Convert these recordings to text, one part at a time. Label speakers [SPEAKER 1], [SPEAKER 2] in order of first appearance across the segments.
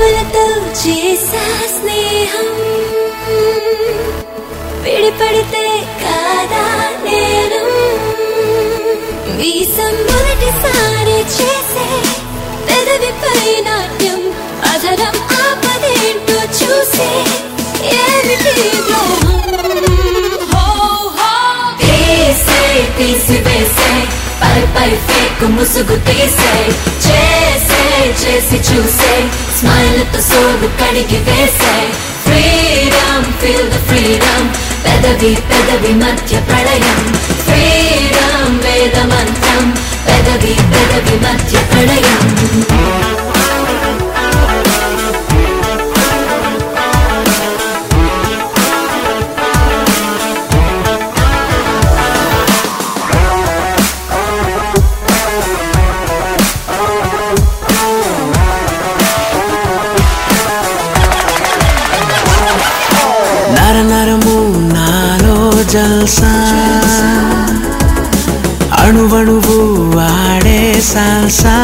[SPEAKER 1] పెదవులతో చేసా స్నేహం విడిపడితే కాదా నేను వీసం మొదటిసారి చేసే పెదవిపై నాట్యం అధరం ఆపదేంటో చూసే ఏమిటి ద్రోహం హో హో తీసే తీసివేసే పై పై ఫేక్ ముసుగు తీసే చేసే చేసి చూసే స్మైల్ తో సోగు కడిగి వేసే ఫ్రీడమ్ ఫీల్ ద ఫ్రీడమ్ పెదవి పెదవి మధ్య ప్రళయం ఫ్రీడమ్ వేద మంత్రం పెదవి పెదవి మధ్య ప్రళయం
[SPEAKER 2] నర నరము నాలో జల్సా అణువణువు ఆడే సాల్సా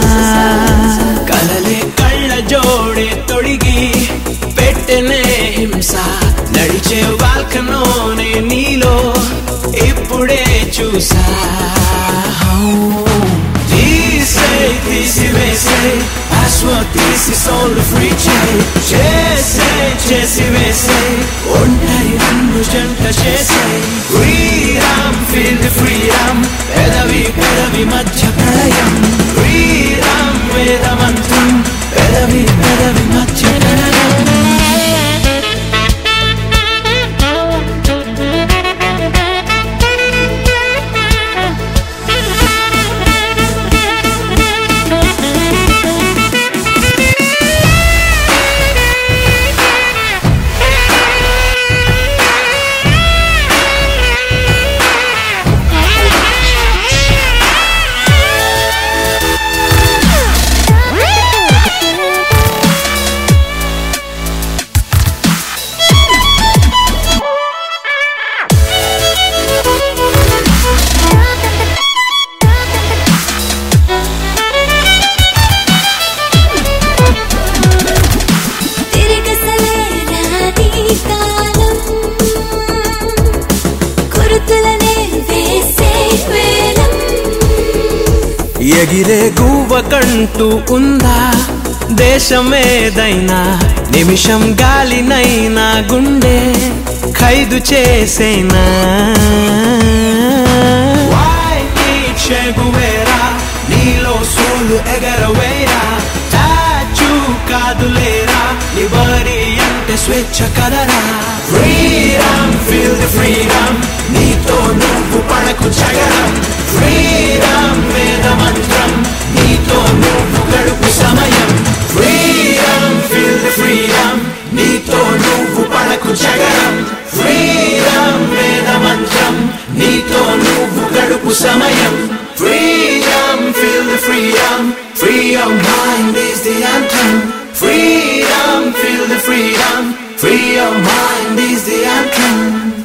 [SPEAKER 2] కలలే కళ్ళ జోడే తొడిగి పెట్టెనే హింస నడిచే వాల్కనోనే నీలో ఇప్పుడే చూసా తీసే తీసివేసే అశ్వ తీసి సోల్ ఫ్రీ చేయి చేసే చేసి వేసే ఒంటరి నన్ను జంట చేసే ఫ్రీడమ్ ఫీల్ ఫ్రీడమ్ పెదవి పెదవి మధ్య ప్రళయం ఫ్రీడమ్ వేద మంత్రం పెదవి పెదవి మధ్య ప్రళయం
[SPEAKER 1] తిరగసలే రాని కాలం కురుతులనే వేసే వేలం
[SPEAKER 2] ఎగిరే గువ్వకంటూ ఉందా దేశమేదైనా నిమిషం గాలినైనా గుండె ఖైదు చేసేనా చెగువేరా నీలో సోలు ఎగరవేరా టాచు కాదులేరా లిబరీ అంటే స్వేచ్ఛ కదరా ఫ్రీడమ్ ఫీల్ ది ఫ్రీడమ్ నీతో నువ్వు పడకు జగడం ఫ్రీడమ్ వేద మంత్రం నీతో నువ్వు గడుపు సమయం ఫ్రీడమ్ ఫీల్ ది ఫ్రీడమ్ నీతో నువ్వు పడకు జగడం ఫ్రీడమ్ వేద మంత్రం నీతో నువ్వు గడుపు సమయం freedom feel the freedom free your mind is the anthem freedom feel the freedom free your mind is the anthem